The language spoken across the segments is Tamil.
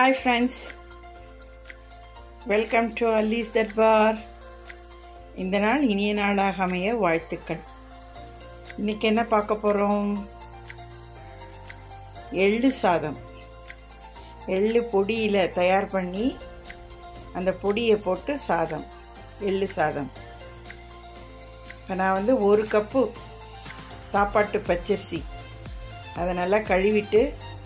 hi friends welcome to Allie's Darbar இந்த நாள் இனிய நாளாக அமைய வாழ்த்துக்கள் இன்னைக்கு என்ன பார்க்க போகிறோம் எள்ளு சாதம் எள்ளு பொடியில் தயார் பண்ணி அந்த பொடியை போட்டு சாதம் எள்ளு சாதம் இப்போ நான் வந்து ஒரு கப்பு சாப்பாட்டு பச்சரிசி அதை நல்லா கழுவிட்டு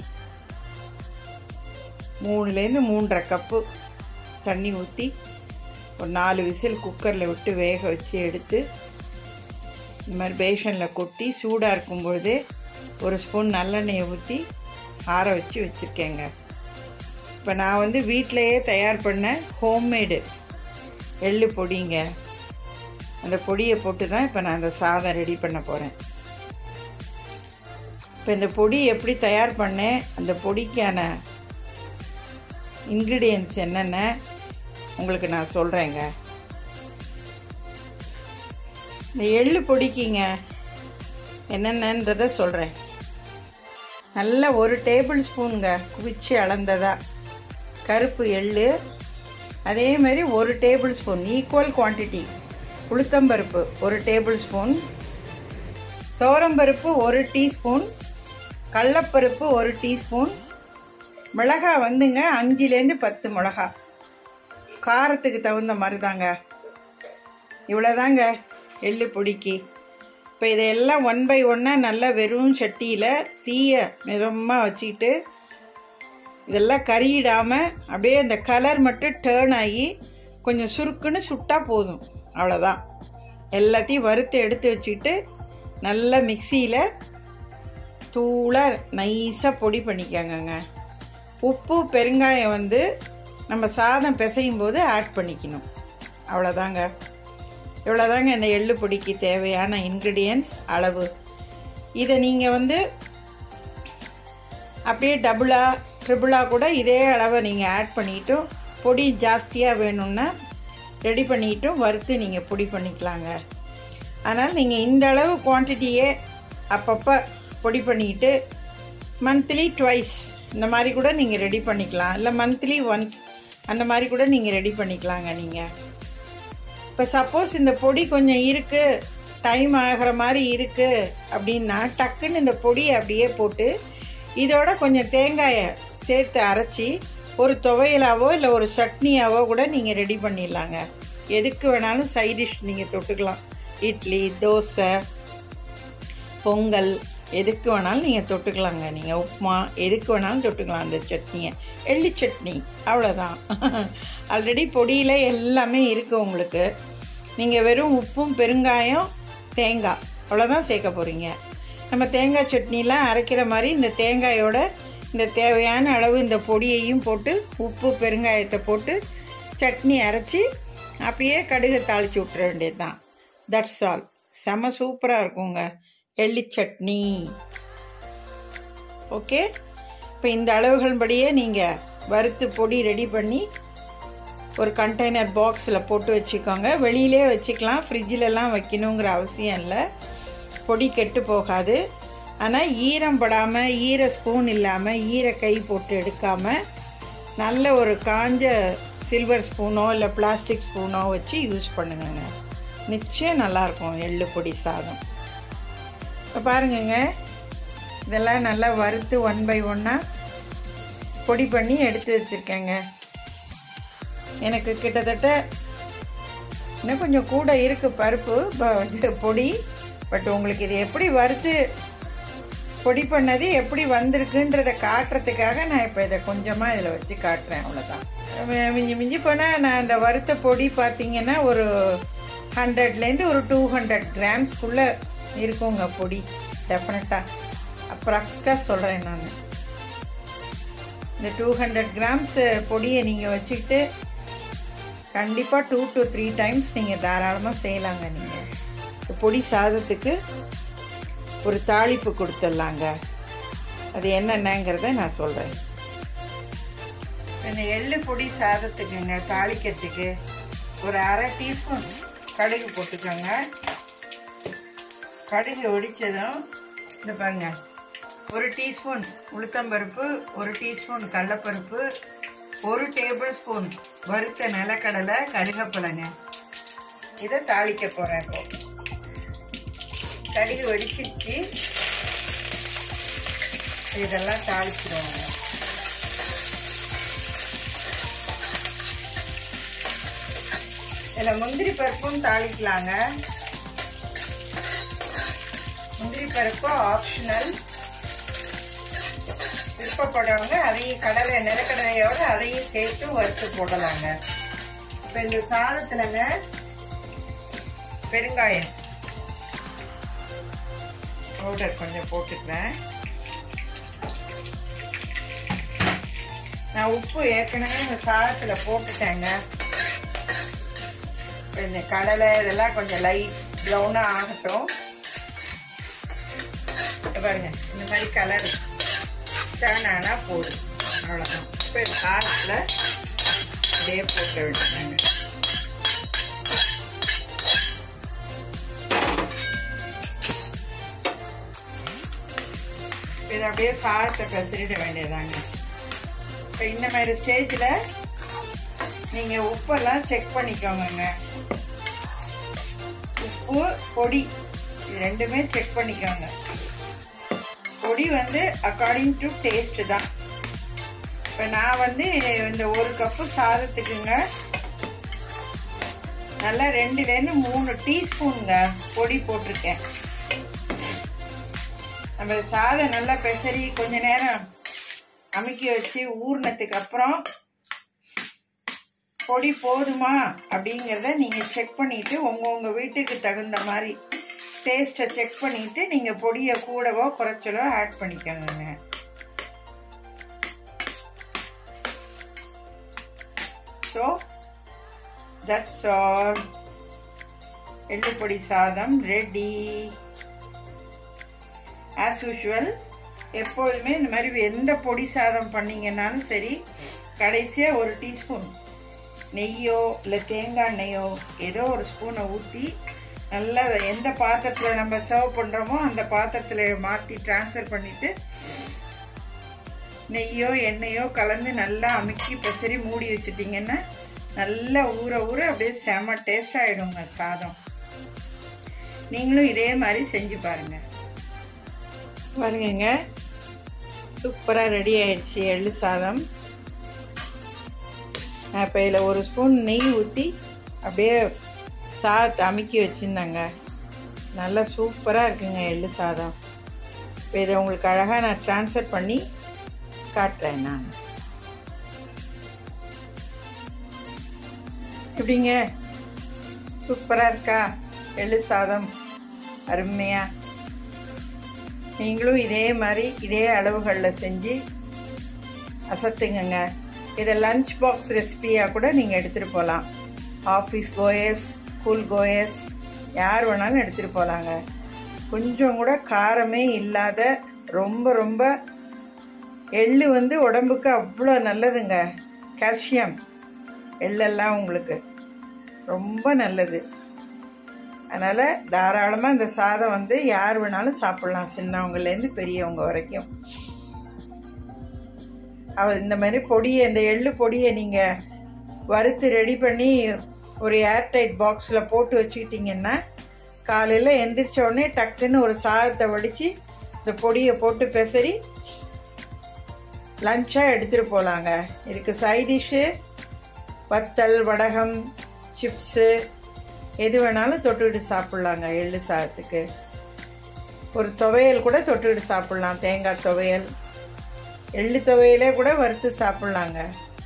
மூணுலேருந்து மூன்றரை கப்பு தண்ணி ஊற்றி ஒரு நாலு விசில் குக்கரில் விட்டு வேக வச்சு எடுத்து இந்த மாதிரி பேஷனில் கொட்டி சூடாக இருக்கும் பொழுதே ஒரு ஸ்பூன் நல்லெண்ணெயை ஊற்றி ஆற வச்சு வச்சுருக்கேங்க இப்போ நான் வந்து வீட்டிலையே தயார் பண்ண ஹோம்மேடு எள்ளு பொடிங்க அந்த பொடியை போட்டு தான் இப்போ நான் அந்த சாதம் ரெடி பண்ண போகிறேன் இப்போ இந்த பொடி எப்படி தயார் பண்ணேன் அந்த பொடிக்கான இன்க்ரீடியன்ட்ஸ் என்னென்ன உங்களுக்கு நான் சொல்கிறேங்க இந்த எள்ளு பொடிக்கிங்க என்னென்னன்றத சொல்கிறேன் நல்ல ஒரு டேபிள் ஸ்பூனுங்க குவிச்சு அளந்ததா கருப்பு எள்ளு அதே மாதிரி ஒரு டேபிள் ஸ்பூன் ஈக்குவல் குவான்டிட்டி உளுத்தம்பருப்பு ஒரு டேபிள் ஸ்பூன் தோரம்பருப்பு ஒரு டீஸ்பூன் கடலப்பருப்பு ஒரு டீஸ்பூன் மிளகா வந்துங்க அஞ்சுலேருந்து பத்து மிளகா காரத்துக்கு தகுந்த மாதிரி தாங்க இவ்வளோதாங்க எள்ளு பொடிக்கு இப்போ இதையெல்லாம் ஒன் பை ஒன்னாக நல்லா வெறும் சட்டியில் தீய மிதமாக வச்சுக்கிட்டு இதெல்லாம் கறியிடாமல் அப்படியே அந்த கலர் மட்டும் டேர்ன் ஆகி கொஞ்சம் சுருக்குன்னு சுட்டால் போதும் அவ்வளோதான் எல்லாத்தையும் வறுத்து எடுத்து வச்சுக்கிட்டு நல்லா மிக்சியில் தூளாக நைஸாக பொடி பண்ணிக்கோங்கங்க உப்பு பெருங்காயம் வந்து நம்ம சாதம் பிசையும் போது ஆட் பண்ணிக்கணும் அவ்வளோதாங்க இவ்வளோதாங்க இந்த எள்ளு பொடிக்கு தேவையான இன்க்ரீடியன்ஸ் அளவு இதை நீங்கள் வந்து அப்படியே டபுளாக ட்ரிபிளாக கூட இதே அளவை நீங்கள் ஆட் பண்ணிட்டும் பொடி ஜாஸ்தியாக வேணும்னா ரெடி பண்ணிட்டும் வறுத்து நீங்கள் பொடி பண்ணிக்கலாங்க அதனால் நீங்கள் இந்த அளவு குவான்டிட்டியே அப்பப்போ பொடி பண்ணிக்கிட்டு மந்த்லி ட்வைஸ் இந்த மாதிரி கூட நீங்கள் ரெடி பண்ணிக்கலாம் இல்லை மந்த்லி ஒன்ஸ் அந்த மாதிரி கூட நீங்கள் ரெடி பண்ணிக்கலாங்க நீங்கள் இப்போ சப்போஸ் இந்த பொடி கொஞ்சம் இருக்குது டைம் ஆகிற மாதிரி இருக்குது அப்படின்னா டக்குன்னு இந்த பொடியை அப்படியே போட்டு இதோட கொஞ்சம் தேங்காயை சேர்த்து அரைச்சி ஒரு துவையலாவோ இல்லை ஒரு சட்னியாவோ கூட நீங்கள் ரெடி பண்ணிடலாங்க எதுக்கு வேணாலும் சைட் டிஷ் நீங்கள் தொட்டுக்கலாம் இட்லி தோசை பொங்கல் எதுக்கு வேணாலும் நீங்கள் தொட்டுக்கலாங்க நீங்கள் உப்புமா எதுக்கு வேணாலும் தொட்டுக்கலாம் அந்த சட்னியை எள்ளி சட்னி அவ்வளோதான் ஆல்ரெடி பொடியில் எல்லாமே இருக்குது உங்களுக்கு நீங்கள் வெறும் உப்பும் பெருங்காயம் தேங்காய் அவ்வளோதான் சேர்க்க போகிறீங்க நம்ம தேங்காய் சட்னிலாம் அரைக்கிற மாதிரி இந்த தேங்காயோட இந்த தேவையான அளவு இந்த பொடியையும் போட்டு உப்பு பெருங்காயத்தை போட்டு சட்னி அரைச்சி அப்படியே கடுகு தாளித்து விட்டுற வேண்டியது தான் தட்ஸ் ஆல் செம சூப்பராக இருக்குங்க எள்ளி சட்னி ஓகே இப்போ இந்த அளவுகள் படியே நீங்கள் வறுத்து பொடி ரெடி பண்ணி ஒரு கண்டெய்னர் பாக்ஸில் போட்டு வச்சுக்கோங்க வெளியிலே வச்சுக்கலாம் ஃப்ரிட்ஜிலலாம் வைக்கணுங்கிற அவசியம் இல்லை பொடி கெட்டு போகாது ஆனால் ஈரம் படாமல் ஈர ஸ்பூன் இல்லாமல் ஈர கை போட்டு எடுக்காமல் நல்ல ஒரு காஞ்ச சில்வர் ஸ்பூனோ இல்லை பிளாஸ்டிக் ஸ்பூனோ வச்சு யூஸ் பண்ணுங்கங்க நிச்சயம் நல்லாயிருக்கும் எள்ளு பொடி சாதம் இப்போ பாருங்கங்க இதெல்லாம் நல்லா வறுத்து ஒன் பை ஒன்னாக பொடி பண்ணி எடுத்து வச்சுருக்கேங்க எனக்கு கிட்டத்தட்ட இன்னும் கொஞ்சம் கூட இருக்குது பருப்பு இது பொடி பட் உங்களுக்கு இது எப்படி வறுத்து பொடி பண்ணது எப்படி வந்திருக்குன்றத காட்டுறதுக்காக நான் இப்போ இதை கொஞ்சமாக இதில் வச்சு காட்டுறேன் அவ்வளோதான் மிஞ்சி மிஞ்சி போனால் நான் இந்த வறுத்த பொடி பார்த்தீங்கன்னா ஒரு ஹண்ட்ரட்லேருந்து ஒரு டூ ஹண்ட்ரட் கிராம்ஸ்க்குள்ளே இருக்குங்க பொடி டெஃபினட்டாக அப்ராக்ஸ்க்காக சொல்கிறேன் நான் இந்த டூ ஹண்ட்ரட் கிராம்ஸ் பொடியை நீங்கள் வச்சுக்கிட்டு கண்டிப்பாக டூ டு த்ரீ டைம்ஸ் நீங்கள் தாராளமாக செய்யலாங்க நீங்கள் பொடி சாதத்துக்கு ஒரு தாளிப்பு கொடுத்துடலாங்க அது என்னென்னங்கிறத நான் சொல்கிறேன் இந்த எள்ளு பொடி சாதத்துக்குங்க தாளிக்கிறதுக்கு ஒரு அரை டீஸ்பூன் கடுகு போட்டுக்கோங்க கடுகு ஒடிச்சதும் இந்த பாருங்க ஒரு டீஸ்பூன் உளுத்தம்பருப்பு ஒரு டீஸ்பூன் கடலப்பருப்பு ஒரு டேபிள் ஸ்பூன் வறுத்த நிலக்கடலை கருகப்பிலைங்க இதை தாளிக்க போகிறேன் இப்போ கடுகு வெடிச்சிருச்சு இதெல்லாம் தாளிச்சிடுவாங்க இதில் முந்திரி பருப்பும் தாளிக்கலாங்க முந்திரி பருப்பு ஆப்ஷனல் விருப்பப்படுறவங்க அதையும் கடலை நிலக்கடலையோட அதையும் சேர்த்து வறுத்து போடலாங்க இப்போ இந்த சாதத்துலங்க பெருங்காயம் பவுடர் கொஞ்சம் போட்டுக்கிறேன் நான் உப்பு ஏற்கனவே இந்த சாதத்தில் போட்டுட்டேங்க இந்த கடலை இதெல்லாம் கொஞ்சம் லைட் ப்ரௌனாக ஆகட்டும் பாருங்க இந்த மாதிரி கலர் டேர்ன் ஆனால் போதும் அவ்வளோதான் இப்போ இந்த காரத்தில் அப்படியே போட்டு விட்டுருங்க இதை அப்படியே சாதத்தை கசிரிட வேண்டியதாங்க இப்போ இந்த மாதிரி ஸ்டேஜில் நீங்கள் உப்பெல்லாம் செக் பண்ணிக்கோங்க உப்பு பொடி இது ரெண்டுமே செக் பண்ணிக்கோங்க பொடி வந்து அக்கார்டிங் டு டேஸ்ட் தான் இப்போ நான் வந்து இந்த ஒரு கப்பு சாதத்துக்குங்க நல்லா ரெண்டுலேருந்து மூணு டீஸ்பூனுங்க பொடி போட்டிருக்கேன் நம்ம சாதம் நல்லா பெசரி கொஞ்ச நேரம் அமுக்கி வச்சு ஊறினதுக்கு அப்புறம் பொடி போதுமா அப்படிங்கிறத நீங்கள் செக் பண்ணிவிட்டு உங்கள் உங்கள் வீட்டுக்கு தகுந்த மாதிரி டேஸ்ட்டை செக் பண்ணிவிட்டு நீங்கள் பொடியை கூடவோ குறைச்சலோ ஆட் பண்ணிக்கோங்க ஸோ தட்ஸ் ஆல் எள்ளுப்பொடி சாதம் ரெடி ஆஸ் யூஷுவல் எப்பொழுதுமே இந்த மாதிரி எந்த பொடி சாதம் பண்ணீங்கன்னாலும் சரி கடைசியாக ஒரு டீஸ்பூன் நெய்யோ இல்லை தேங்காய் எண்ணெயோ ஏதோ ஒரு ஸ்பூனை ஊற்றி நல்லா எந்த பாத்திரத்தில் நம்ம சர்வ் பண்ணுறோமோ அந்த பாத்திரத்தில் மாற்றி ட்ரான்ஸ்ஃபர் பண்ணிவிட்டு நெய்யோ எண்ணெயோ கலந்து நல்லா அமுக்கி பெசரி மூடி வச்சுட்டிங்கன்னா நல்லா ஊற ஊற அப்படியே செம டேஸ்ட் ஆகிடுங்க சாதம் நீங்களும் இதே மாதிரி செஞ்சு பாருங்கள் பாருங்கங்க சூப்பராக ரெடி ஆயிடுச்சு எள்ளு சாதம் நான் இப்போ இதில் ஒரு ஸ்பூன் நெய் ஊற்றி அப்படியே சாதத்தை அமுக்கி வச்சுருந்தாங்க நல்லா சூப்பராக இருக்குங்க எள்ளு சாதம் இப்போ இதை உங்களுக்கு அழகாக நான் ட்ரான்ஸ்ஃபர் பண்ணி காட்டுறேன் நான் எப்படிங்க சூப்பராக இருக்கா எள்ளு சாதம் அருமையாக நீங்களும் இதே மாதிரி இதே அளவுகளில் செஞ்சு அசத்துங்கங்க இதை லஞ்ச் பாக்ஸ் ரெசிபியாக கூட நீங்கள் எடுத்துகிட்டு போகலாம் ஆஃபீஸ் கோயஸ் ஸ்கூல் கோயஸ் யார் வேணாலும் எடுத்துகிட்டு போகலாங்க கொஞ்சம் கூட காரமே இல்லாத ரொம்ப ரொம்ப எள்ளு வந்து உடம்புக்கு அவ்வளோ நல்லதுங்க கால்சியம் எள்ளெல்லாம் உங்களுக்கு ரொம்ப நல்லது அதனால் தாராளமாக இந்த சாதம் வந்து யார் வேணாலும் சாப்பிட்லாம் சின்னவங்கலேருந்து பெரியவங்க வரைக்கும் அவ இந்த மாதிரி பொடியை இந்த எள்ளு பொடியை நீங்கள் வறுத்து ரெடி பண்ணி ஒரு ஏர்டைட் பாக்ஸில் போட்டு வச்சுக்கிட்டிங்கன்னா காலையில் எந்திரிச்ச உடனே டக்குன்னு ஒரு சாதத்தை வடித்து இந்த பொடியை போட்டு பெசரி லஞ்சாக எடுத்துகிட்டு போகலாங்க இதுக்கு சைடிஷ்ஷு வத்தல் வடகம் சிப்ஸு எது வேணாலும் தொட்டுக்கிட்டு சாப்பிட்லாங்க எள்ளு சாதத்துக்கு ஒரு துவையல் கூட தொட்டுக்கிட்டு சாப்பிட்லாம் தேங்காய் துவையல் எள்ளு துவையலே கூட வறுத்து சாப்பிட்லாங்க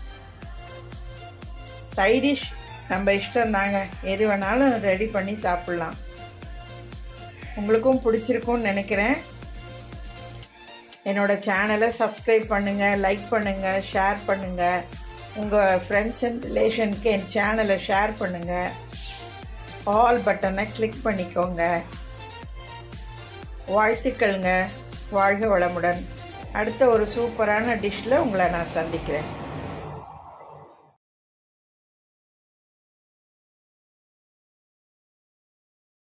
சைடிஷ் நம்ம இஷ்டம் தாங்க எது வேணாலும் ரெடி பண்ணி சாப்பிட்லாம் உங்களுக்கும் பிடிச்சிருக்கும்னு நினைக்கிறேன் என்னோட சேனலை சப்ஸ்கிரைப் பண்ணுங்கள் லைக் பண்ணுங்கள் ஷேர் பண்ணுங்கள் உங்கள் ஃப்ரெண்ட்ஸ் அண்ட் ரிலேஷனுக்கு என் சேனலை ஷேர் பண்ணுங்கள் ஆல் பட்டனை கிளிக் பண்ணிக்கோங்க வாழ்த்துக்கள்ங்க வாழ்க வளமுடன் அடுத்த ஒரு சூப்பரான டிஷ்ஷில் உங்களை நான் சந்திக்கிறேன்